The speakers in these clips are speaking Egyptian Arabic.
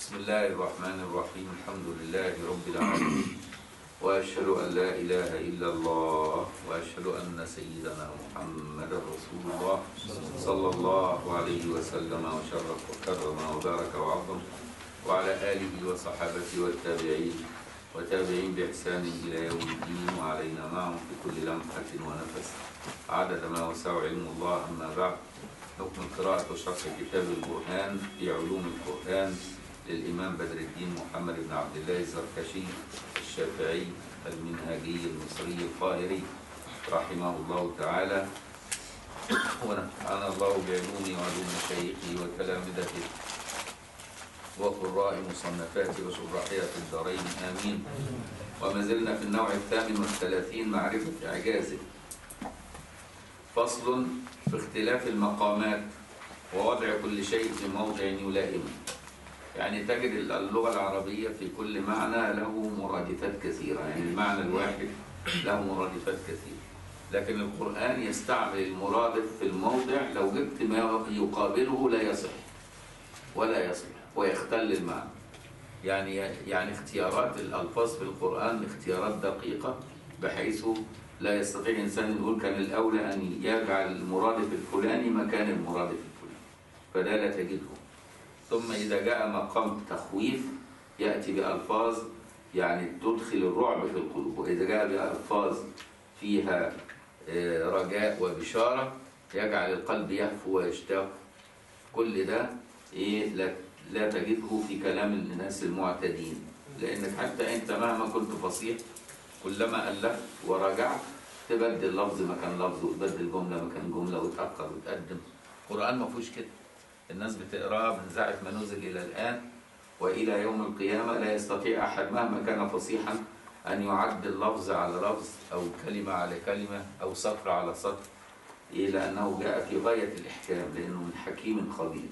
بسم الله الرحمن الرحيم الحمد لله رب العالمين وأشهد أن لا إله إلا الله وأشهد أن سيدنا محمد رسول الله صلى الله عليه وسلم وشرف وكرم وبارك وعظم وعلى آله وصحابته والتابعين وتابعين بإحسان إلى يوم الدين وعلينا معهم في كل لمحة ونفس عدد ما وسع علم الله أما بعد حكم قراءة وشرح كتاب البرهان في علوم القرآن للإمام بدر الدين محمد بن عبد الله الزركشي الشافعي المنهاجي المصري القاهري رحمه الله تعالى ونفعنا الله بعلومه وعلوم مشايخه وتلامذته وقراء مصنفاته وشرحها في الدارين آمين وما زلنا في النوع الثامن والثلاثين معرفة إعجازه فصل في اختلاف المقامات ووضع كل شيء في موضع يلائمه يعني تجد اللغة العربية في كل معنى له مرادفات كثيرة يعني المعنى الواحد له مرادفات كثيرة لكن القرآن يستعمل المرادف في الموضع لو جبت ما يقابله لا يصح ولا يصح ويختل المعنى يعني يعني اختيارات الألفاظ في القرآن اختيارات دقيقة بحيث لا يستطيع إنسان يقول كان الأولى أن يجعل المرادف الفلاني مكان المرادف الفلاني فده لا تجده ثم إذا جاء مقام تخويف يأتي بألفاظ يعني تدخل الرعب في القلوب وإذا جاء بألفاظ فيها آه، رجاء وبشارة يجعل القلب يهفو ويشتاق كل ده إيه لا, لا تجده في كلام الناس المعتدين لأنك حتى أنت مهما كنت فصيح كلما ألفت ورجعت تبدل لفظ مكان لفظ وتبدل جملة مكان جملة وتأخر وتقدم القرآن ما فيهوش كده الناس بتقراه من ساعة ما نزل إلى الآن وإلى يوم القيامة لا يستطيع أحد مهما كان فصيحا أن يعدل لفظ على لفظ أو كلمة على كلمة أو سطر على سطر إلى أنه جاء في غاية الإحكام لأنه من حكيم خبير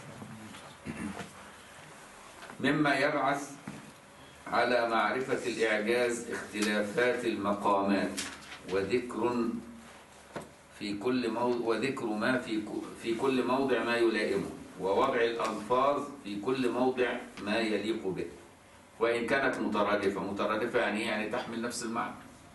مما يبعث على معرفة الإعجاز اختلافات المقامات وذكر في كل موضع وذكر ما في ك- في كل موضع ما يلائمه ووضع الألفاظ في كل موضع ما يليق به وإن كانت مترادفة مترادفة يعني إيه؟ يعني تحمل نفس المعنى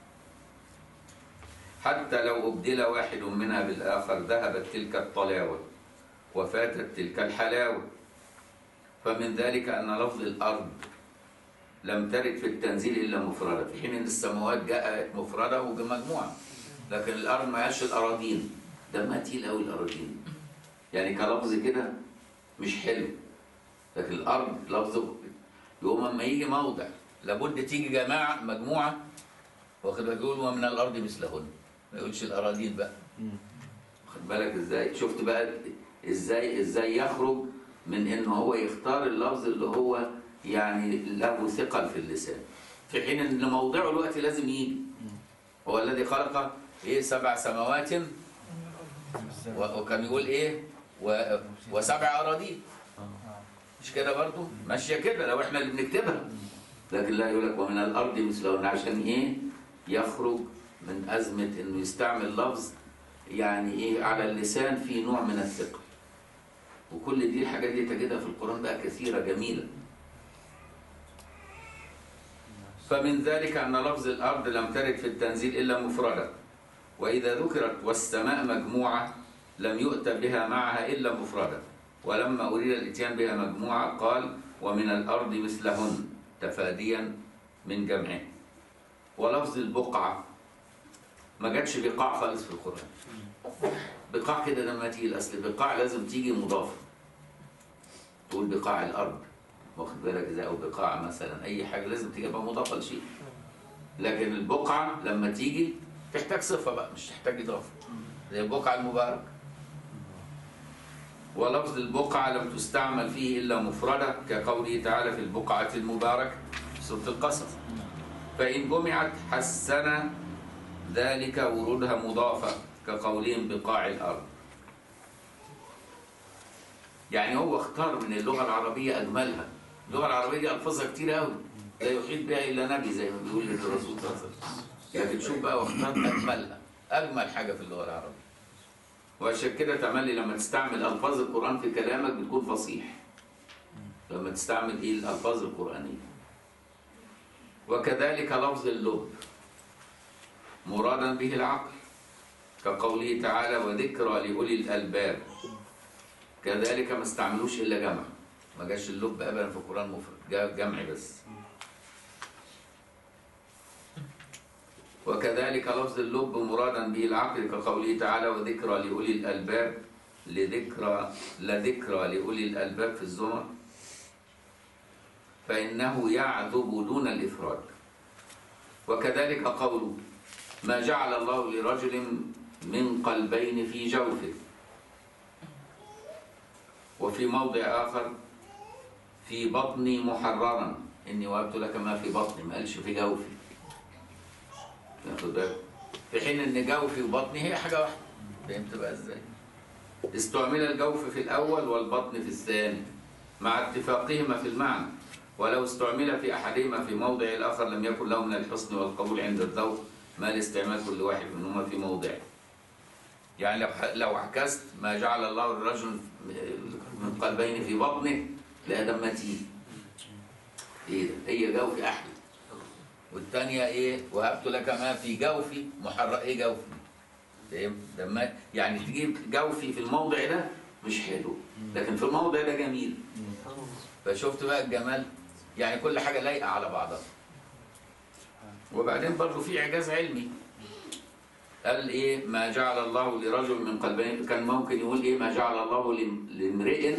حتى لو أبدل واحد منها بالآخر ذهبت تلك الطلاوة وفاتت تلك الحلاوة فمن ذلك أن لفظ الأرض لم ترد في التنزيل إلا مفردة في حين أن السماوات جاءت مفردة وبمجموعة لكن الأرض ما قالش الأراضين دمها تقيل أوي الأراضين يعني كلفظ كده مش حلو لكن الأرض لفظ يقوم أما يجي موضع لابد تيجي جماعة مجموعة واخد بالك يقول ومن الأرض مثلهن ما يقولش الأراضين بقى واخد بالك ازاي شفت بقى ازاي ازاي يخرج من ان هو يختار اللفظ اللي هو يعني له ثقل في اللسان في حين ان موضعه الوقت لازم يجي هو الذي خلق ايه سبع سماوات و- وكان يقول ايه و... وسبع اراضين مش كده برضو ماشيه كده لو احنا اللي بنكتبها لكن لا يقول لك ومن الارض مثلهن عشان ايه يخرج من ازمه انه يستعمل لفظ يعني ايه على اللسان في نوع من الثقه وكل دي الحاجات دي تجدها في القران بقى كثيره جميله فمن ذلك أن لفظ الأرض لم ترد في التنزيل إلا مفردة وإذا ذكرت والسماء مجموعة لم يؤت بها معها إلا مفردة ولما أريد الإتيان بها مجموعة قال ومن الأرض مثلهن تفاديا من جمعه ولفظ البقعة ما جاتش بقاع خالص في القرآن بقاع كده لما تيجي الأصل بقاع لازم تيجي مضافة تقول بقاع الأرض واخد بالك ازاي او بقاع مثلا اي حاجه لازم تجيبها مضافه لشيء لكن البقعه لما تيجي تحتاج صفه بقى مش تحتاج اضافه زي البقعه المبارك ولفظ البقعه لم تستعمل فيه الا مفرده كقوله تعالى في البقعه المباركه في سوره القصص فان جمعت حسن ذلك ورودها مضافه كقولهم بقاع الارض يعني هو اختار من اللغه العربيه اجملها اللغه العربيه دي الفاظها كتير قوي لا يحيط بها الا نبي زي ما بيقول الرسول صلى الله عليه وسلم لكن شوف بقى واختار اجملها اجمل حاجه في اللغه العربيه وعشان كده تملي لما تستعمل الفاظ القران في كلامك بتكون فصيح لما تستعمل ايه الالفاظ القرانيه وكذلك لفظ اللب مرادا به العقل كقوله تعالى وذكرى لاولي الالباب كذلك ما استعملوش الا جمع ما جاش اللب ابدا في القران مفرد جاء جمع بس وكذلك لفظ اللب مرادا به العقل كقوله تعالى وذكرى لأولي الألباب لذكرى لذكرى لأولي الألباب في الزمر فإنه يعذب دون الإفراد وكذلك قوله ما جعل الله لرجل من قلبين في جوفه وفي موضع آخر في بطني محررا إني وهبت لك ما في بطني ما قالش في جوفي ياخد بالك في حين ان جوفي وبطني هي حاجه واحده فهمت بقى ازاي استعمل الجوف في الاول والبطن في الثاني مع اتفاقهما في المعنى ولو استعمل في احدهما في موضع الاخر لم يكن له من الحسن والقبول عند الذوق ما لاستعمال كل واحد منهما في موضعه يعني لو لو عكست ما جعل الله للرجل من قلبين في بطنه لادم متين ايه ده هي جوفي احلى والثانية ايه وهبت لك ما في جوفي محرق ايه جوفي فاهم لما يعني تجيب جوفي في الموضع ده مش حلو لكن في الموضع ده جميل فشفت بقى الجمال يعني كل حاجة لايقة على بعضها وبعدين برضه في إعجاز علمي قال إيه ما جعل الله لرجل من قلبين كان ممكن يقول إيه ما جعل الله لم- لامرئ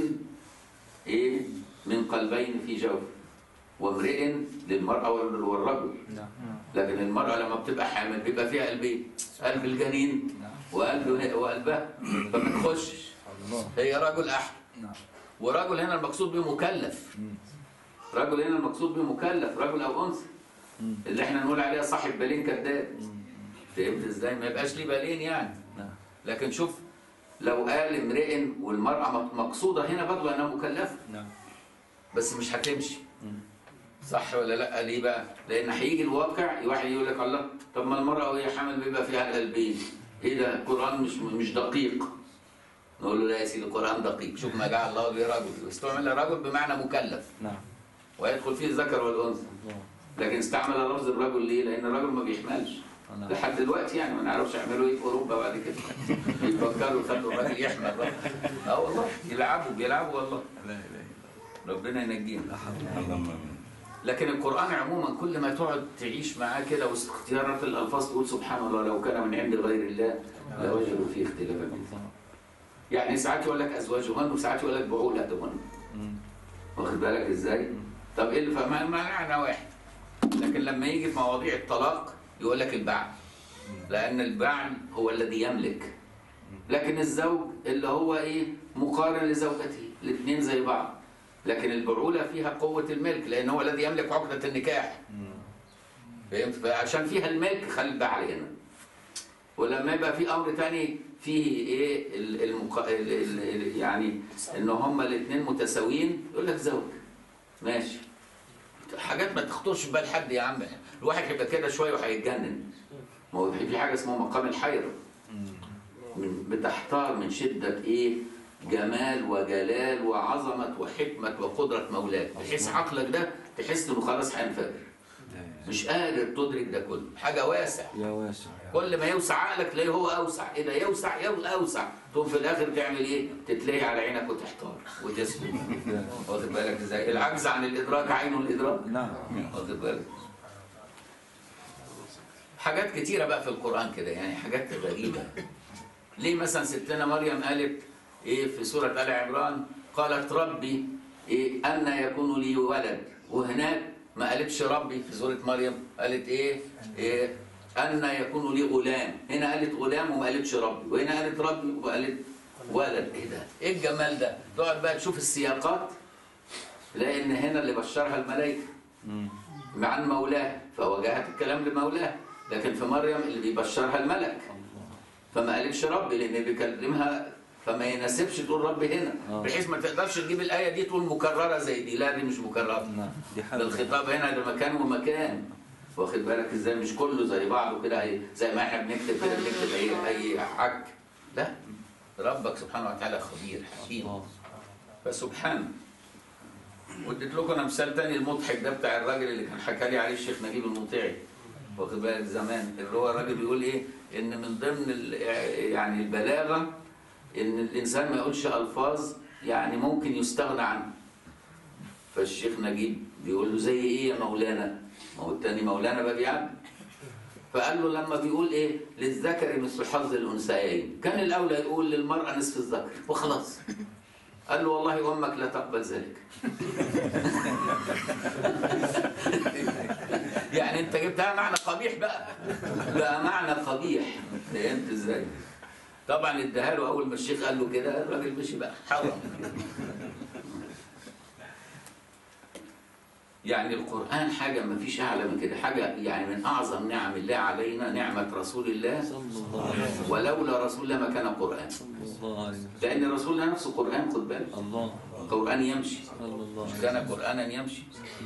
إيه من قلبين في جوفه وامرئ للمرأة وال- والرجل نعم لكن المرأة لما بتبقى حامل بيبقى فيها قلبين قلب الجنين نعم وقلب وقلبها فما تخشش الله هي رجل أحد نعم ورجل هنا المقصود به مكلف مم. رجل هنا المقصود به مكلف رجل أو أنثى مم. اللي احنا نقول عليها صاحب بالين كذاب مم. فهمت ازاي ما يبقاش ليه بالين يعني نعم لكن شوف لو قال امرئ والمرأة مق- مقصودة هنا برضه أنها مكلفة نعم بس مش هتمشي مم. صح ولا لا ليه بقى لان هيجي الواقع واحد يقول لك الله طب ما المراه وهي حامل بيبقى فيها القلبين ايه ده القران مش مش دقيق نقول له لا يا سيدي القران دقيق شوف ما جعل الله لرجل استعمل رجل بمعنى مكلف نعم ويدخل فيه الذكر والانثى الله لكن استعمل لفظ الرجل ليه لان الرجل ما بيحملش نعم لحد دلوقتي يعني ما نعرفش يعملوا ايه في اوروبا بعد كده بيفكروا يخلوا الراجل يحمل بقى. اه والله يلعبوا بيلعبوا والله لا اله الا ربنا ينجينا الله اللهم امين لكن القرآن عموما كل ما تقعد تعيش معاه كده واختيارات الألفاظ تقول سبحان الله لو كان من عند غير الله لوجدوا فيه اختلافا كثيرا. الله يعني ساعات يقول لك أزواجهن وساعات يقول لك بعولتهن مم. واخد بالك إزاي؟ طب إيه اللي فما معنى واحد لكن لما يجي في مواضيع الطلاق يقول لك البعل لأن البعل هو الذي يملك لكن الزوج اللي هو إيه مقارن لزوجته الاثنين زي بعض لكن البعولة فيها قوة الملك لأن هو الذي يملك عقدة النكاح مم. فهمت فعشان فيها الملك خلي البعل هنا ولما يبقى في امر تاني فيه ايه ال- المق... ال... ال... ال... يعني ان هما الاثنين متساويين يقول لك زوج ماشي حاجات ما تخطرش في بال حد يا عم الواحد هيبقى كده شويه وهيتجنن ما هو في حاجه اسمها مقام الحيره مم. من بتحتار من شده ايه جمال وجلال وعظمه وحكمه وقدره مولاك بحيث عقلك ده تحس انه خلاص هينفجر لا إله. مش قادر تدرك ده كله حاجة واسع يا واسع كل ما يوسع عقلك تلاقيه هو أوسع إيه ده يوسع يو أوسع تقوم في الآخر تعمل إيه تتلهي على عينك وتحتار وتسكت لا. واخد بالك إزاي العجز عن الإدراك عين الإدراك نعم واخد بالك حاجات كتيرة بقى في القرآن كده يعني حاجات غريبة ليه مثلا ستنا مريم قالت إيه في سورة آل عمران قالت ربي إيه أن يكون لي ولد وهناك ما قالتش ربي في سورة مريم قالت إيه, إيه أن يكون لي غلام هنا قالت غلام وما قالتش ربي وهنا قالت ربي وقالت ولد إيه ده إيه الجمال ده تقعد بقى تشوف السياقات تلاقي إن هنا اللي بشرها الملائكة مم. عن مولاه فوجهت الكلام لمولاه لكن في مريم اللي بيبشرها الملك الله فما قالتش ربي لان بيكلمها فما يناسبش تقول ربي هنا آه. بحيث ما تقدرش تجيب الايه دي تقول مكرره زي دي لا دي مش مكرره نعم دي ده حاجة الخطاب هنا ده مكان ومكان واخد بالك ازاي مش كله زي بعضه كده هي- زي ما احنا بنكتب كده بنكتب اي اي حاج لا ربك سبحانه وتعالى خبير حكيم الله فسبحانه واديت لكم انا مثال تاني المضحك ده بتاع الراجل اللي كان حكى لي عليه الشيخ نجيب المطيعي واخد بالك زمان اللي هو الراجل بيقول ايه ان من ضمن ال- يعني البلاغه ان الانسان ما يقولش الفاظ يعني ممكن يستغنى عنها فالشيخ نجيب بيقول له زي ايه يا مولانا ما هو التاني مولانا بقى بيعمل فقال له لما بيقول ايه للذكر مثل حظ الانثيين كان الاولى يقول للمراه نصف الذكر وخلاص قال له والله امك لا تقبل ذلك يعني انت جبتها معنى قبيح بقى بقى معنى قبيح فهمت ازاي طبعا اداها له اول ما الشيخ قال له كده الراجل مشي بقى حرم يعني القرآن حاجة ما فيش أعلى من كده حاجة يعني من أعظم نعم الله علينا نعمة رسول الله صلى الله عليه وسلم ولولا رسول الله ما كان قرآن صلى الله عليه وسلم لأن رسول الله نفسه قرآن خد بالك الله قرآن يمشي صلى الله مش عليه كان وسلم قرآنا يمشي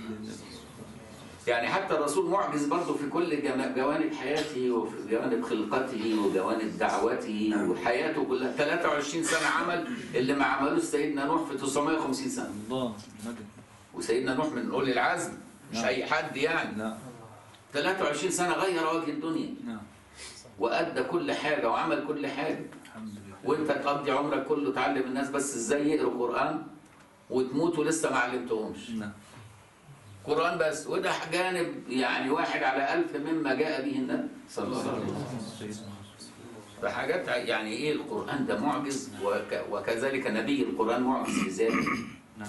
يعني حتى الرسول معجز برضه في كل جما- جوانب حياته وفي جوانب خلقته وجوانب دعوته وحياته كلها 23 سنة عمل اللي ما عملوش سيدنا نوح في 950 سنة الله مجد وسيدنا نوح من أولي العزم مش نعم. أي حد يعني نعم 23 سنة غير وجه الدنيا نعم وأدى كل حاجة وعمل كل حاجة الحمد لله وانت تقضي عمرك كله تعلم الناس بس ازاي يقروا قرآن وتموت ولسه ما علمتهمش نعم قرآن بس وده جانب يعني واحد على ألف مما جاء به النبي صلى الله عليه وسلم سيدنا فحاجات يعني ايه القرآن ده معجز وك وكذلك نبي القرآن معجز بذاته نعم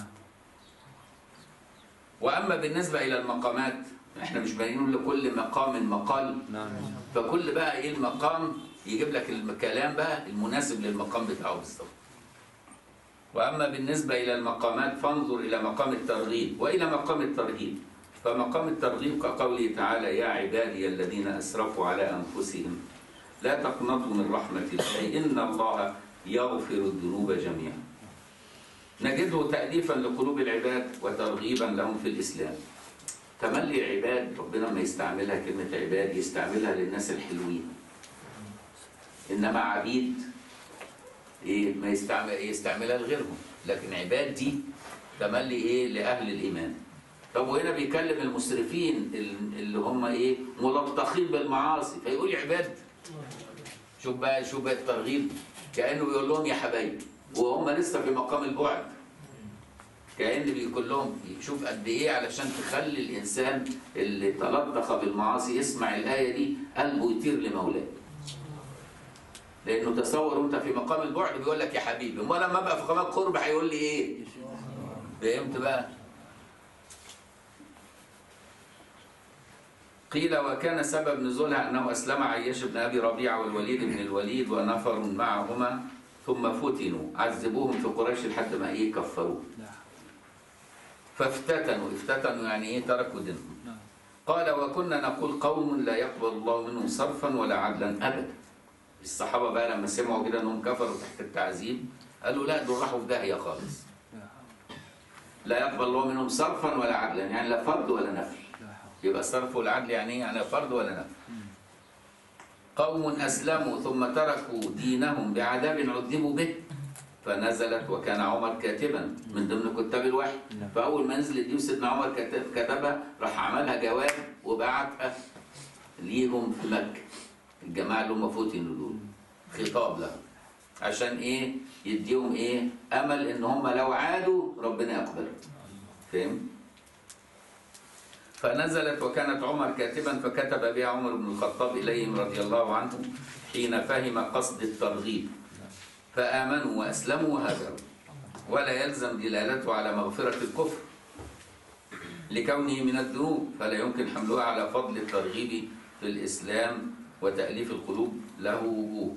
وأما بالنسبة إلى المقامات احنا مش بنقول لكل مقام مقال نعم فكل بقى ايه المقام يجيب لك الكلام بقى المناسب للمقام بتاعه بالظبط واما بالنسبه الى المقامات فانظر الى مقام الترغيب والى مقام الترهيب فمقام الترغيب كقوله تعالى يا عبادي الذين اسرفوا على انفسهم لا تقنطوا من رحمه الله ان الله يغفر الذنوب جميعا نجده تاليفا لقلوب العباد وترغيبا لهم في الاسلام تملي عباد ربنا ما يستعملها كلمة عباد يستعملها للناس الحلوين إنما عبيد إيه ما يستعمل يستعملها لغيرهم لكن عباد دي تملي إيه لأهل الإيمان طب وهنا بيكلم المسرفين ال- اللي هم إيه ملطخين بالمعاصي فيقول عباد شوف بقى شوف بقى الترغيب كأنه بيقول لهم يا حبايبي وهم لسه في مقام البعد كأن بيقول لهم شوف قد ايه علشان تخلي الانسان اللي تلطخ بالمعاصي يسمع الايه دي قلبه يطير لمولاه. لانه تصور وانت في مقام البعد بيقول لك يا حبيبي، امال لما ابقى في مقام القرب هيقول لي ايه؟ فهمت بقى؟ قيل وكان سبب نزولها انه اسلم عياش بن ابي ربيعه والوليد بن الوليد ونفر معهما ثم فتنوا عذبوهم في قريش لحد ما ايه كفروه. نعم فافتتنوا افتتنوا يعني ايه تركوا دينهم نعم قال وكنا نقول قوم لا يقبل الله منهم صرفا ولا عدلا ابدا الصحابه بقى لما سمعوا كده انهم كفروا تحت التعذيب قالوا لا دول راحوا في داهيه خالص لا حول لا يقبل الله منهم صرفا ولا عدلا يعني لا فرض ولا نفل لا حول يبقى الصرف والعدل يعني ايه يعني لا فرض ولا نفل قوم اسلموا ثم تركوا دينهم بعذاب عذبوا به فنزلت وكان عمر كاتبا من ضمن كتاب الوحي نعم. فاول ما نزلت دي وسيدنا عمر كتب كتبها راح عملها جواب وبعتها ليهم في مكه الجماعه اللي هم فتنوا دول خطاب لهم عشان ايه يديهم ايه امل ان هم لو عادوا ربنا يقبلهم فاهم فنزلت وكانت عمر كاتبا فكتب بها عمر بن الخطاب اليهم رضي الله عنه حين فهم قصد الترغيب فامنوا واسلموا وهاجروا ولا يلزم دلالته على مغفره الكفر لكونه من الذنوب فلا يمكن حملها على فضل الترغيب في الاسلام وتاليف القلوب له وجوه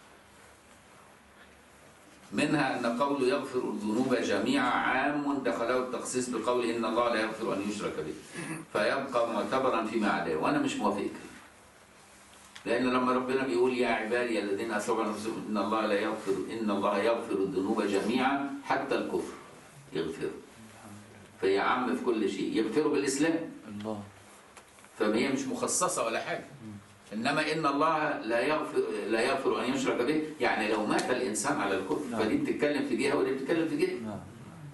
منها أن قول يغفر الذنوب جميعا عام دخله التخصيص بقول إن الله لا يغفر أن يشرك به فيبقى معتبرا فيما عداه وأنا مش موافق كده. لأن لما ربنا بيقول يا عبادي الذين أسرفوا على أنفسهم إن الله لا يغفر إن الله يغفر الذنوب جميعا حتى الكفر يغفر فهي عام في كل شيء يغفر بالإسلام الله فهي مش مخصصة ولا حاجة إنما إن الله لا يغفر لا يغفر أن يشرك به يعني لو مات الإنسان على الكفر نعم. فدي بتتكلم في جهة ودي بتتكلم في جهة نعم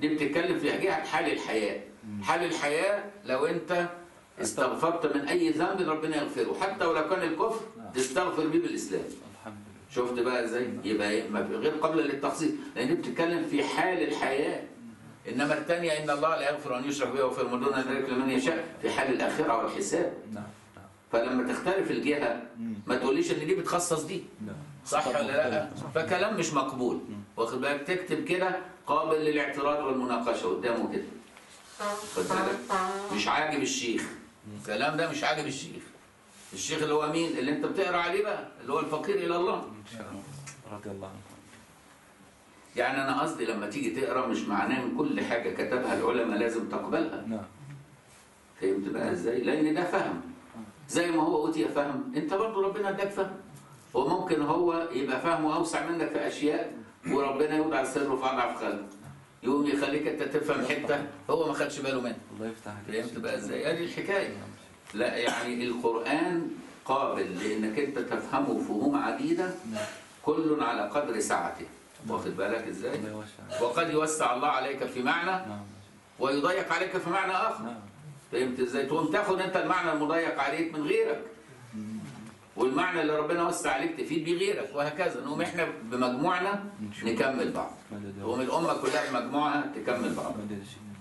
دي بتتكلم في جهة حال الحياة حال الحياة لو انت استغفرت من اي ذنب ربنا يغفره حتى ولو كان الكفر تستغفر بيه بالاسلام الحمد لله شفت بقى ازاي يبقى ما في- غير قبل للتخصيص لان دي بتتكلم في حال الحياه انما الثانيه ان الله لا يغفر ان يشرك به ويغفر ما دون ذلك لمن يشاء في حال الاخره والحساب نعم نعم فلما تختلف الجهه مم. ما تقوليش ان دي بتخصص دي نعم صح ولا لا فكلام مش مقبول واخد بالك تكتب كده قابل للاعتراض والمناقشه قدامه كده خد بالك مش عاجب الشيخ الكلام ده مش عاجب الشيخ الشيخ اللي هو مين اللي انت بتقرا عليه بقى اللي هو الفقير الى الله إن شاء الله رضي الله عنه يعني انا قصدي لما تيجي تقرا مش معناه ان كل حاجه كتبها العلماء لازم تقبلها نعم فهمت بقى ازاي لان ده فهم زي ما هو اوتي فهم انت برضه ربنا اداك فهم وممكن هو يبقى فهمه اوسع منك في اشياء وربنا يوضع السر في اضعف خلق يقوم يخليك انت تفهم حته هو ما خدش باله منها الله يفتح عليك فهمت بقى ازاي ادي الحكايه نعم. لا يعني القران قابل لانك انت تفهمه فهوم عديده نعم كل على قدر سعته واخد بالك ازاي الله يوسع عليك. وقد يوسع الله عليك في معنى نعم ويضيق عليك في معنى اخر نعم فهمت ازاي تقوم تاخد انت المعنى المضيق عليك من غيرك والمعنى اللي ربنا وسع عليك تفيد بيه غيرك وهكذا نقوم احنا بمجموعنا نشوف. نكمل بعض مدد يا تقوم رب. الامه كلها بمجموعها تكمل بعض مدد يا سيدنا.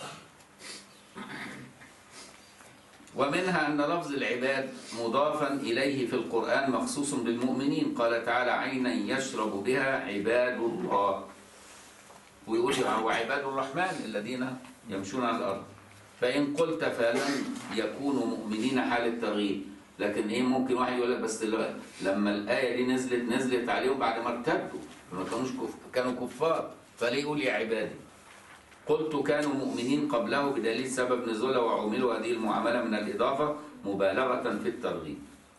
ومنها أن لفظ العباد مضافا إليه في القرآن مخصوص بالمؤمنين قال تعالى عينا يشرب بها عباد الله ويقول هو عباد الرحمن الذين يمشون على الأرض فإن قلت فلن يكونوا مؤمنين حال الترغيب لكن إيه ممكن واحد يقول لك بس ل- لما الآية دي نزلت نزلت عليهم بعد ما ارتدوا ما كانوش كف كانوا كفار فليه يقول يا عبادي قلت كانوا مؤمنين قبله بدليل سبب نزوله وعملوا هذه المعاملة من الإضافة مبالغة في الترغيب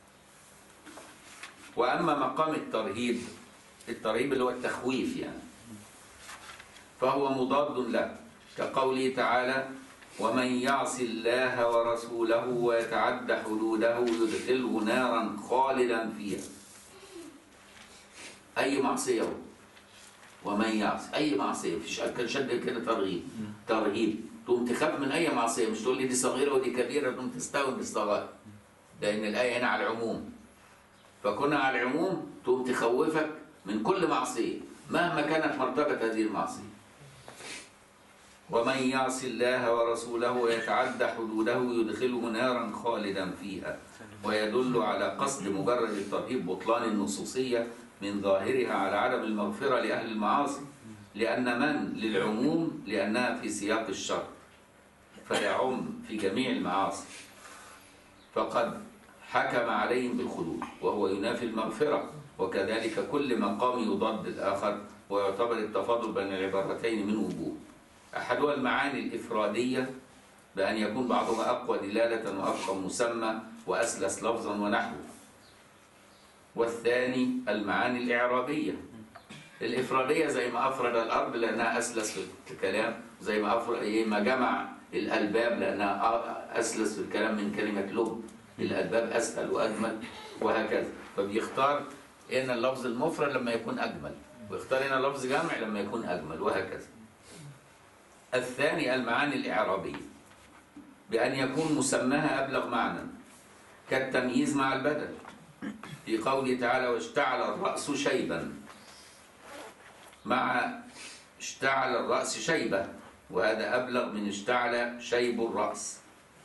وأما مقام الترهيب الترهيب اللي هو التخويف يعني فهو مضاد له كقوله تعالى ومن يعص الله ورسوله ويتعد حدوده يدخله نارا خالدا فيها أي معصية هو. ومن يعصي أي معصية مفيش كان شد كده ترغيب ترهيب تقوم تخاف من أي معصية مش تقول لي دي صغيرة ودي كبيرة تقوم تستوي بالصغائر لأن الآية هنا على العموم فكنا على العموم تقوم تخوفك من كل معصية مهما كانت مرتبة هذه المعصية ومن يعص الله ورسوله ويتعد حدوده يدخله نارا خالدا فيها ويدل على قصد مجرد الترهيب بطلان النصوصية من ظاهرها على عدم المغفرة لأهل المعاصي لأن من للعموم لأنها في سياق الشر فيعم في جميع المعاصي فقد حكم عليهم بالخلود وهو ينافي المغفرة وكذلك كل مقام يضاد الآخر ويعتبر التفاضل بين العبارتين من وجوه أحدها المعاني الإفرادية بأن يكون بعضها أقوى دلالة وأبقى مسمى وأسلس لفظا ونحوه والثاني المعاني الإعرابية الإفرادية زي ما أفرد الأرض لأنها أسلس في الكلام زي ما أفرد إيه ما جمع الألباب لأنها أ- أسلس في الكلام من كلمة لب الألباب أسهل وأجمل وهكذا فبيختار هنا اللفظ المفرد لما يكون أجمل ويختار هنا لفظ جمع لما يكون أجمل وهكذا الثاني المعاني الإعرابية بأن يكون مسماها أبلغ معنى كالتمييز مع البدل في قوله تعالى واشتعل الرأس شيبا مع اشتعل الرأس شيبة وهذا أبلغ من اشتعل شيب الرأس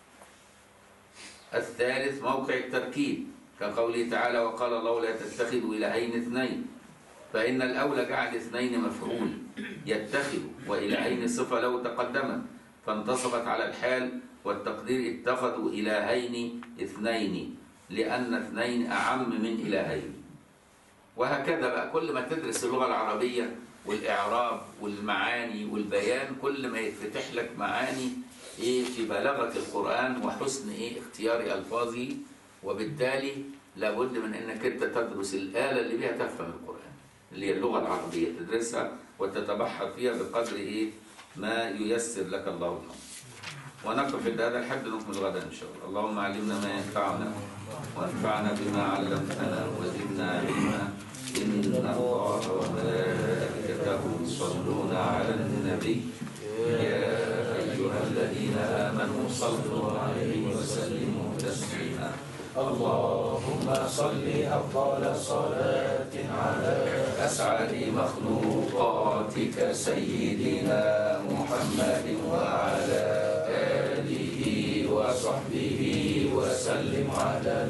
الثالث موقع التركيب كقوله تعالى وقال الله لا تتخذوا إلهين اثنين فإن الأولى جعل اثنين مفعول يتخذ وإلهين صفة له تقدمت فانتصبت على الحال والتقدير اتخذوا إلهين اثنين لأن اثنين أعم من إلهين وهكذا بقى كل ما تدرس اللغة العربية والإعراب والمعاني والبيان كل ما يتفتح لك معاني إيه في بلاغة القرآن وحسن إيه اختيار ألفاظه وبالتالي لابد من إنك أنت تدرس الآلة اللي بها تفهم القرآن اللي هي اللغة العربية تدرسها وتتبحر فيها بقدر إيه ما ييسر لك الله الأمر ونقف عند هذا الحد نكمل غدا إن شاء الله اللهم علمنا ما ينفعنا وانفعنا بما علمتنا وزدنا علما إن الله وملائكته يصلون على النبي يا أيها الذين آمنوا صلوا عليه وسلموا تسليما اللهم صل أفضل صلاة على أسعد مخلوقاتك سيدنا محمد وعلى آله وصحبه وسلم على